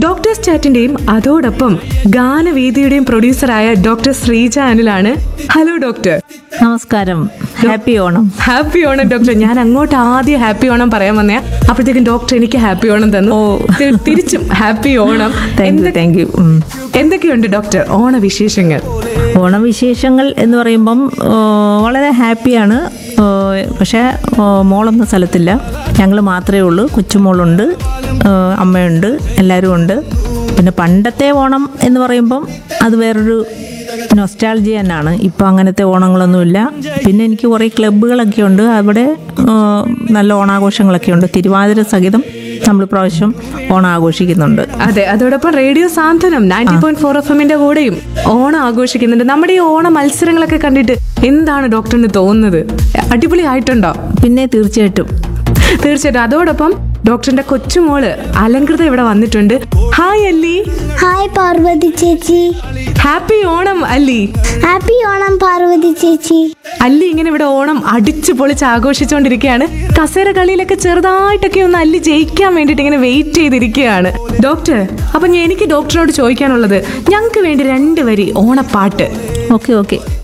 doctor സ്റ്റാറ്റിന്റെയും അതോടൊപ്പം ഗാനവേദിയുടെയും പ്രൊഡ്യൂസറായ ഡോക്ടർ ശ്രീജ അനിലാണ് ഹലോ ഡോക്ടർ നമസ്കാരം happy Onam happy Onam doctor ഞാൻ അങ്ങോട്ട് ആദ്യം ഹാപ്പി ഓണം പറയാൻ വന്നേ അപ്പോഴത്തേക്കും ഡോക്ടർ എനിക്ക് ഹാപ്പി ഓണം തന്നു തി- തിരിച്ചും ഹാപ്പി ഓണം താങ്ക് യു എന്തൊ- താങ്ക് യു എന്തൊക്കെയുണ്ട് ഡോക്ടർ ഓണവിശേഷങ്ങൾ ഓണവിശേഷങ്ങൾ എന്ന് പറയുമ്പം ആ, വളരെ ഹാപ്പിയാണ് ആ, പക്ഷേ ആ, മോളൊന്നും സ്ഥലത്തില്ല ഞങ്ങൾ മാത്രമേ ഉള്ളൂ കൊച്ചുമോളുണ്ട് ആ, അമ്മയുണ്ട് എല്ലാവരും ഉണ്ട് പിന്നെ പണ്ടത്തെ ഓണം എന്ന് പറയുമ്പം അത് വേറൊരു നൊസ്റ്റാൾജി തന്നെയാണ് ഇപ്പോൾ അങ്ങനത്തെ ഓണങ്ങളൊന്നുമില്ല പിന്നെ എനിക്ക് കുറേ ക്ലബ്ബുകളൊക്കെ ഉണ്ട് അവിടെ ആ, നല്ല ഓണാഘോഷങ്ങളൊക്കെ ഉണ്ട് തിരുവാതിര സഹിതം നമ്മൾ പ്രാവശ്യം ഓണം ആഘോഷിക്കുന്നുണ്ട് അതെ അതോടൊപ്പം radio Santhwanam ninety point four F എമ്മിന്റെ കൂടെയും ഓണം ആഘോഷിക്കുന്നുണ്ട് നമ്മുടെ ഈ ഓണ മത്സരങ്ങളൊക്കെ കണ്ടിട്ട് എന്താണ് ഡോക്ടറിന് തോന്നുന്നത് അടിപൊളി ആയിട്ടുണ്ടോ പിന്നെ തീർച്ചയായിട്ടും തീർച്ചയായിട്ടും അതോടൊപ്പം ഡോക്ടറിന്റെ കൊച്ചുമോള് അലങ്കൃത ഇവിടെ വന്നിട്ടുണ്ട് ഹായ് അല്ലി ഹായ് പാർവതി ചേച്ചി ഹാപ്പി ഓണം അല്ലി ഹാപ്പി ഓണം പാർവതി ചേച്ചി അല്ലി ഇങ്ങനെ ഇവിടെ ഓണം അടിച്ചു പൊളിച്ച് ആഘോഷിച്ചുകൊണ്ടിരിക്കുകയാണ് കസേര കളിയിലൊക്കെ ചെറുതായിട്ടൊക്കെ ഒന്ന് അല്ലി ജയിക്കാൻ വേണ്ടിയിട്ട് ഇങ്ങനെ വെയിറ്റ് ചെയ്തിരിക്കുകയാണ് ഡോക്ടർ അപ്പൊ ഞാൻ എനിക്ക് ഡോക്ടറിനോട് ചോദിക്കാനുള്ളത് ഞങ്ങൾക്ക് വേണ്ടി രണ്ട് വരി ഓണപ്പാട്ട് ഓക്കെ ഓക്കെ